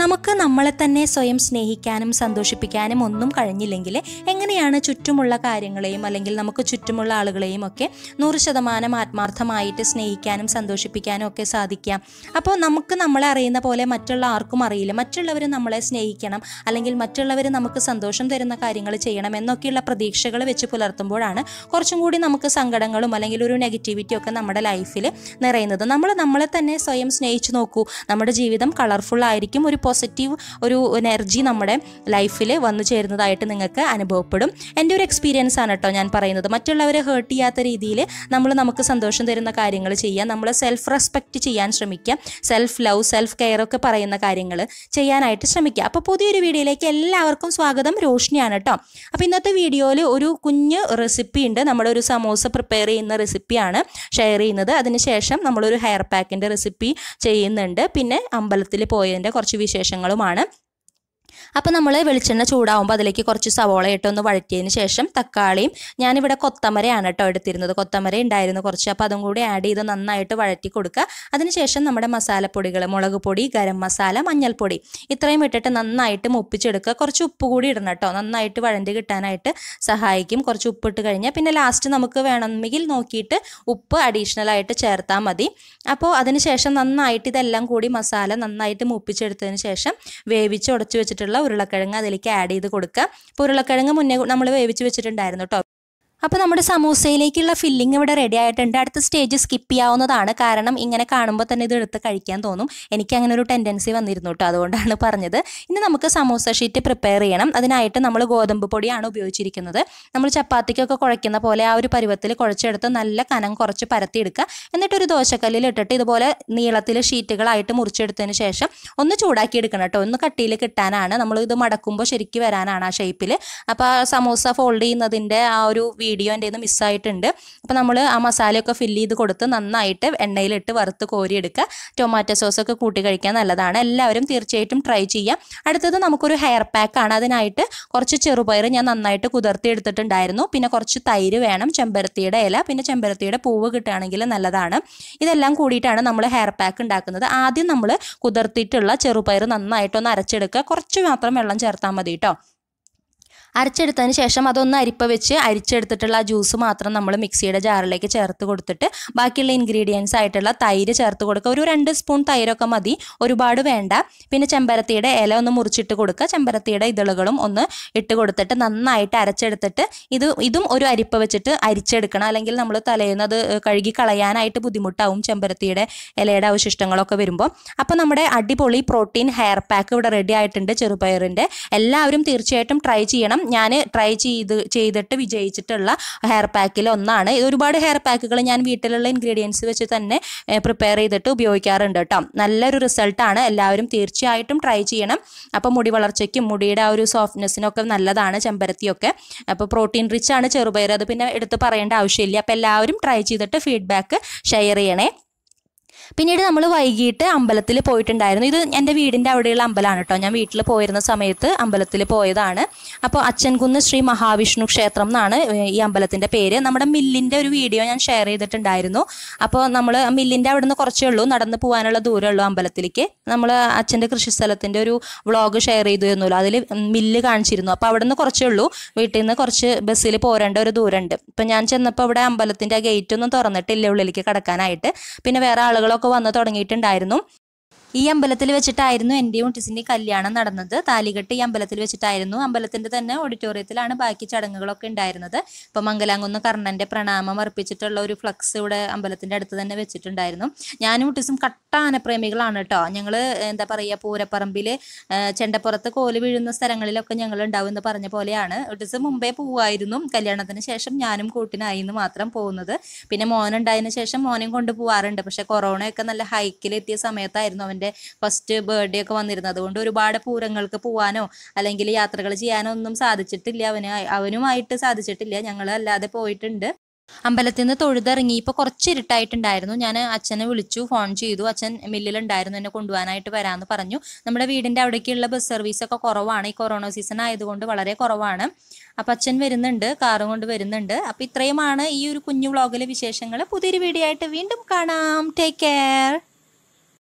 നമുക്ക് നമ്മളെ തന്നെ സ്വയം സ്നേഹിക്കാനും സന്തോഷിപ്പിക്കാനും ഒന്നും കഴിഞ്ഞില്ലെങ്കിൽ എങ്ങനെയാണ് ചുറ്റുമുള്ള കാര്യങ്ങളെയും അല്ലെങ്കിൽ നമുക്ക് ചുറ്റുമുള്ള ആളുകളെയും ഒക്കെ നൂറ് ശതമാനം ആത്മാർത്ഥമായിട്ട് സ്നേഹിക്കാനും സന്തോഷിപ്പിക്കാനും ഒക്കെ സാധിക്കാം അപ്പോൾ നമുക്ക് നമ്മളെ അറിയുന്ന പോലെ മറ്റുള്ള ആർക്കും അറിയില്ല മറ്റുള്ളവർ നമ്മളെ സ്നേഹിക്കണം അല്ലെങ്കിൽ മറ്റുള്ളവർ നമുക്ക് സന്തോഷം തരുന്ന കാര്യങ്ങൾ ചെയ്യണം എന്നൊക്കെയുള്ള പ്രതീക്ഷകൾ വെച്ച് പുലർത്തുമ്പോഴാണ് കുറച്ചും കൂടി നമുക്ക് സങ്കടങ്ങളും അല്ലെങ്കിൽ ഒരു നെഗറ്റിവിറ്റി ഒക്കെ നമ്മുടെ ലൈഫിൽ നിറയുന്നത് നമ്മൾ നമ്മളെ തന്നെ സ്വയം സ്നേഹിച്ചു നോക്കൂ നമ്മുടെ ജീവിതം കളർഫുൾ ആയിരിക്കും ഒരു പോസിറ്റീവ് ഒരു എനർജി നമ്മുടെ ലൈഫിൽ വന്നു ചേരുന്നതായിട്ട് നിങ്ങൾക്ക് അനുഭവപ്പെടും എൻ്റെ ഒരു എക്സ്പീരിയൻസ് ആണ് കേട്ടോ ഞാൻ പറയുന്നത് മറ്റുള്ളവരെ ഹേർട്ട് ചെയ്യാത്ത രീതിയിൽ നമ്മൾ നമുക്ക് സന്തോഷം തരുന്ന കാര്യങ്ങൾ ചെയ്യുക നമ്മൾ സെൽഫ് റെസ്പെക്റ്റ് ചെയ്യാൻ ശ്രമിക്കുക സെൽഫ് ലവ് സെൽഫ് കെയർ ഒക്കെ പറയുന്ന കാര്യങ്ങൾ ചെയ്യാനായിട്ട് ശ്രമിക്കുക അപ്പോൾ പുതിയൊരു വീഡിയോയിലേക്ക് എല്ലാവർക്കും സ്വാഗതം റോഷ്നിയാണ് കേട്ടോ അപ്പോൾ ഇന്നത്തെ വീഡിയോയിൽ ഒരു കുഞ്ഞ് റെസിപ്പി ഉണ്ട് നമ്മുടെ ഒരു സമോസ പ്രിപ്പയർ ചെയ്യുന്ന റെസിപ്പിയാണ് ഷെയർ ചെയ്യുന്നത് അതിനുശേഷം നമ്മളൊരു ഹെയർ പാക്കിൻ്റെ റെസിപ്പി ചെയ്യുന്നുണ്ട് പിന്നെ അമ്പലത്തിൽ പോയതിൻ്റെ കുറച്ച് വിശേഷങ്ങളുമാണ് അപ്പോൾ നമ്മൾ വെളിച്ചെണ്ണ ചൂടാവുമ്പോൾ അതിലേക്ക് കുറച്ച് സവോള ഇട്ട് ഒന്ന് വഴറ്റിയതിന് ശേഷം തക്കാളിയും ഞാനിവിടെ കൊത്തമരയാണ് കേട്ടോ എടുത്തിരുന്നത് കൊത്തമര ഉണ്ടായിരുന്നു കുറച്ച് അപ്പോൾ അതും കൂടി ആഡ് ചെയ്ത് നന്നായിട്ട് വഴറ്റി കൊടുക്കുക അതിനുശേഷം നമ്മുടെ മസാലപ്പൊടികൾ മുളക് പൊടി ഗരം മസാല മഞ്ഞൾപ്പൊടി ഇത്രയും ഇട്ടിട്ട് നന്നായിട്ട് മുപ്പിച്ചെടുക്കുക കുറച്ച് ഉപ്പ് കൂടി ഇടണം കേട്ടോ നന്നായിട്ട് വഴണ്ടി കിട്ടാനായിട്ട് സഹായിക്കും കുറച്ച് ഉപ്പ് ഇട്ട് കഴിഞ്ഞാൽ പിന്നെ ലാസ്റ്റ് നമുക്ക് വേണമെങ്കിൽ നോക്കിയിട്ട് ഉപ്പ് അഡീഷണൽ ആയിട്ട് ചേർത്താൽ മതി അപ്പോൾ അതിനുശേഷം നന്നായിട്ട് ഇതെല്ലാം കൂടി മസാല നന്നായിട്ട് മൂപ്പിച്ചെടുത്തതിന് ശേഷം വേവിച്ച് ഉടച്ചു വെച്ചിട്ടുള്ള ഉരുളക്കിഴങ്ങ് അതിലേക്ക് ആഡ് ചെയ്ത് കൊടുക്കുക അപ്പോൾ ഉരുളക്കിഴങ്ങ് മുന്നേ നമ്മൾ വേവിച്ച് വെച്ചിട്ടുണ്ടായിരുന്നു കേട്ടോ അപ്പോൾ നമ്മുടെ സമൂസയിലേക്കുള്ള ഫില്ലിംഗ് ഇവിടെ റെഡി ആയിട്ടുണ്ട് അടുത്ത സ്റ്റേജ് സ്കിപ്പ് ചെയ്യാവുന്നതാണ് കാരണം ഇങ്ങനെ കാണുമ്പോൾ തന്നെ ഇത് എടുത്ത് കഴിക്കാൻ തോന്നും എനിക്ക് അങ്ങനെ ഒരു ടെൻഡൻസി വന്നിരുന്നു കേട്ടോ അതുകൊണ്ടാണ് പറഞ്ഞത് ഇനി നമുക്ക് സമൂസ ഷീറ്റ് പ്രിപ്പയർ ചെയ്യണം അതിനായിട്ട് നമ്മൾ ഗോതമ്പ് പൊടിയാണ് ഉപയോഗിച്ചിരിക്കുന്നത് നമ്മൾ ചപ്പാത്തിക്കൊക്കെ കുഴയ്ക്കുന്ന പോലെ ആ ഒരു പരുവത്തിൽ കുഴച്ചെടുത്ത് നല്ല കനം കുറച്ച് പരത്തിയെടുക്കുക എന്നിട്ട് ഒരു ദോശക്കല്ലിൽ ഇട്ടിട്ട് ഇതുപോലെ നീളത്തിൽ ഷീറ്റുകളായിട്ട് മുറിച്ചെടുത്തതിന് ശേഷം ഒന്ന് ചൂടാക്കി എടുക്കണം കേട്ടോ ഒന്ന് കട്ടിയിൽ കിട്ടാനാണ് നമ്മൾ ഇത് മടക്കുമ്പോൾ ശരിക്ക് വരാനാണ് ആ ഷേപ്പിൽ അപ്പോൾ ആ സമൂസ ഫോൾഡ് ചെയ്യുന്നതിൻ്റെ ആ ഒരു വീഡിയോ എൻ്റെ നിന്ന് മിസ്സായിട്ടുണ്ട് അപ്പോൾ നമ്മൾ ആ മസാലയൊക്കെ ഫില്ല് ചെയ്ത് കൊടുത്ത് നന്നായിട്ട് എണ്ണയിലിട്ട് വറുത്ത് കോരിയെടുക്കുക ടൊമാറ്റോ സോസൊക്കെ കൂട്ടി കഴിക്കാൻ നല്ലതാണ് എല്ലാവരും തീർച്ചയായിട്ടും ട്രൈ ചെയ്യാം അടുത്തത് നമുക്കൊരു ഹെയർ പാക്കാണ് അതിനായിട്ട് കുറച്ച് ചെറുപയർ ഞാൻ നന്നായിട്ട് കുതിർത്തി എടുത്തിട്ടുണ്ടായിരുന്നു പിന്നെ കുറച്ച് തൈര് വേണം ചെമ്പരത്തിയുടെ ഇല പിന്നെ ചെമ്പരത്തിയുടെ പൂവ് കിട്ടുകയാണെങ്കിൽ നല്ലതാണ് ഇതെല്ലാം കൂടിയിട്ടാണ് നമ്മൾ ഹെയർ പാക്ക് ഉണ്ടാക്കുന്നത് ആദ്യം നമ്മൾ കുതിർത്തിയിട്ടുള്ള ചെറുപയർ നന്നായിട്ടൊന്ന് അരച്ചെടുക്കുക കുറച്ച് മാത്രം വെള്ളം ചേർത്താൽ മതി കേട്ടോ അരച്ചെടുത്തതിന് ശേഷം അതൊന്ന് അരിപ്പ വെച്ച് അരിച്ചെടുത്തിട്ടുള്ള ആ ജ്യൂസ് മാത്രം നമ്മൾ മിക്സിയുടെ ജാറിലേക്ക് ചേർത്ത് കൊടുത്തിട്ട് ബാക്കിയുള്ള ഇൻഗ്രീഡിയൻസ് ആയിട്ടുള്ള തൈര് ചേർത്ത് കൊടുക്കുക ഒരു രണ്ട് സ്പൂൺ തൈരൊക്കെ മതി ഒരുപാട് വേണ്ട പിന്നെ ചെമ്പരത്തിയുടെ ഇല ഒന്ന് മുറിച്ചിട്ട് കൊടുക്കുക ചെമ്പരത്തിയുടെ ഇതളുകളും ഒന്ന് ഇട്ട് കൊടുത്തിട്ട് നന്നായിട്ട് അരച്ചെടുത്തിട്ട് ഇത് ഇതും ഒരു അരിപ്പ വെച്ചിട്ട് അരിച്ചെടുക്കണം അല്ലെങ്കിൽ നമ്മൾ തലേന്നത് കഴുകി കളയാനായിട്ട് ബുദ്ധിമുട്ടാവും ചെമ്പരത്തിയുടെ ഇലയുടെ അവശിഷ്ടങ്ങളൊക്കെ വരുമ്പോൾ അപ്പോൾ നമ്മുടെ അടിപൊളി പ്രോട്ടീൻ ഹെയർ പാക്ക് ഇവിടെ റെഡി ആയിട്ടുണ്ട് ചെറുപയറിൻ്റെ എല്ലാവരും തീർച്ചയായിട്ടും ട്രൈ ചെയ്യണം ഞാൻ ട്രൈ ചെയ്ത് ചെയ്തിട്ട് വിജയിച്ചിട്ടുള്ള ഹെയർ പാക്കിൽ ഒന്നാണ് ഇത് ഒരുപാട് ഹെയർ പാക്കുകൾ ഞാൻ വീട്ടിലുള്ള ഇൻഗ്രീഡിയൻസ് വെച്ച് തന്നെ പ്രിപ്പയർ ചെയ്തിട്ട് ഉപയോഗിക്കാറുണ്ട് കേട്ടോ നല്ലൊരു റിസൾട്ടാണ് എല്ലാവരും തീർച്ചയായിട്ടും ട്രൈ ചെയ്യണം അപ്പോൾ മുടി വളർച്ചയ്ക്കും മുടിയുടെ ആ ഒരു സോഫ്റ്റ്നെസ്സിനൊക്കെ നല്ലതാണ് ചെമ്പരത്തിയൊക്കെ അപ്പോൾ പ്രോട്ടീൻ റിച്ച് ആണ് ചെറുപയർ അത് പിന്നെ എടുത്ത് പറയേണ്ട ആവശ്യമില്ല അപ്പോൾ എല്ലാവരും ട്രൈ ചെയ്തിട്ട് ഫീഡ്ബാക്ക് ഷെയർ ചെയ്യണേ പിന്നീട് നമ്മൾ വൈകിട്ട് അമ്പലത്തിൽ പോയിട്ടുണ്ടായിരുന്നു ഇത് എൻ്റെ വീടിൻ്റെ അവിടെയുള്ള അമ്പലമാണ് കേട്ടോ ഞാൻ വീട്ടിൽ പോയിരുന്ന സമയത്ത് അമ്പലത്തിൽ പോയതാണ് അപ്പോൾ അച്ഛൻകുന്ന് ശ്രീ മഹാവിഷ്ണു ക്ഷേത്രം എന്നാണ് ഈ അമ്പലത്തിൻ്റെ പേര് നമ്മുടെ മില്ലിൻ്റെ ഒരു വീഡിയോ ഞാൻ ഷെയർ ചെയ്തിട്ടുണ്ടായിരുന്നു അപ്പോൾ നമ്മൾ മില്ലിൻ്റെ അവിടെ നിന്ന് കുറച്ചേ ഉള്ളൂ നടന്ന് പോകാനുള്ള ദൂരമേ ഉള്ളൂ അമ്പലത്തിലേക്ക് നമ്മൾ അച്ഛൻ്റെ കൃഷിസ്ഥലത്തിൻ്റെ ഒരു വ്ളോഗ് ഷെയർ ചെയ്തിരുന്നല്ലോ അതിൽ മില്ല് കാണിച്ചിരുന്നു അപ്പോൾ അവിടെ നിന്ന് കുറച്ചേ ഉള്ളൂ വീട്ടിൽ നിന്ന് കുറച്ച് ബസ്സിൽ പോരേണ്ട ഒരു ദൂരമുണ്ട് ഇപ്പം ഞാൻ ചെന്നപ്പോൾ ഇവിടെ അമ്പലത്തിൻ്റെ ഗേറ്റ് ഒന്നും തുറന്നിട്ടില്ല ഉള്ളിലേക്ക് കടക്കാനായിട്ട് പിന്നെ വേറെ ആളുകളൊക്കെ വന്ന് തുടങ്ങിയിട്ടുണ്ടായിരുന്നു ഈ അമ്പലത്തിൽ വെച്ചിട്ടായിരുന്നു എൻ്റെയും ഒട്ടിസിൻ്റെയും കല്യാണം നടന്നത് താലികെട്ട് ഈ അമ്പലത്തിൽ വെച്ചിട്ടായിരുന്നു അമ്പലത്തിൻ്റെ തന്നെ ഓഡിറ്റോറിയത്തിലാണ് ബാക്കി ചടങ്ങുകളൊക്കെ ഉണ്ടായിരുന്നത് ഇപ്പം മംഗലാംകുന്ന് കർണൻ്റെ പ്രണാമം അർപ്പിച്ചിട്ടുള്ള ഒരു ഫ്ലക്സ് ഇവിടെ അമ്പലത്തിൻ്റെ അടുത്ത് തന്നെ വെച്ചിട്ടുണ്ടായിരുന്നു ഞാനും ഒട്ടിസും കട്ട ആനപ്രേമികളാണ് കേട്ടോ ഞങ്ങൾ എന്താ പറയുക പൂരപ്പറമ്പിൽ ചെണ്ടപ്പുറത്ത് കോല് വീഴുന്ന സ്ഥലങ്ങളിലൊക്കെ ഞങ്ങൾ ഉണ്ടാവും എന്ന് പറഞ്ഞ പോലെയാണ് ഒട്ടിസ് മുമ്പേ പോവായിരുന്നു കല്യാണത്തിന് ശേഷം ഞാനും കൂട്ടിനായി എന്ന് മാത്രം പോകുന്നത് പിന്നെ മോനുണ്ടായതിനു ശേഷം മോനെയും കൊണ്ട് പോവാറുണ്ട് പക്ഷെ കൊറോണയൊക്കെ നല്ല ഹൈക്കിലെത്തിയ സമയത്തായിരുന്നു അവൻ്റെ ഫസ്റ്റ് ബർത്ത്ഡേ ഒക്കെ വന്നിരുന്നത് അതുകൊണ്ട് ഒരുപാട് പൂരങ്ങൾക്ക് പോകാനോ അല്ലെങ്കിൽ യാത്രകൾ ചെയ്യാനോ ഒന്നും സാധിച്ചിട്ടില്ല അവന് അവനുമായിട്ട് സാധിച്ചിട്ടില്ല ഞങ്ങൾ അല്ലാതെ പോയിട്ടുണ്ട് അമ്പലത്തിൽ നിന്ന് തൊഴുതിറങ്ങിയപ്പോൾ കുറച്ച് ഇരുട്ടായിട്ടുണ്ടായിരുന്നു ഞാൻ അച്ഛനെ വിളിച്ചു ഫോൺ ചെയ്തു അച്ഛൻ മില്ലിലുണ്ടായിരുന്നു എന്നെ കൊണ്ടുപോകാനായിട്ട് വരാമെന്ന് പറഞ്ഞു നമ്മുടെ വീടിൻ്റെ അവിടേക്കുള്ള ബസ് സർവീസൊക്കെ കുറവാണ് ഈ കൊറോണ സീസൺ ആയതുകൊണ്ട് വളരെ കുറവാണ് അപ്പം അച്ഛൻ വരുന്നുണ്ട് കാറും കൊണ്ട് വരുന്നുണ്ട് അപ്പം ഇത്രയുമാണ് ഈ ഒരു കുഞ്ഞു വ്ളോഗിലെ വിശേഷങ്ങൾ പുതിയൊരു വീഡിയോ ആയിട്ട് വീണ്ടും കാണാം ടേക്ക് കെയർ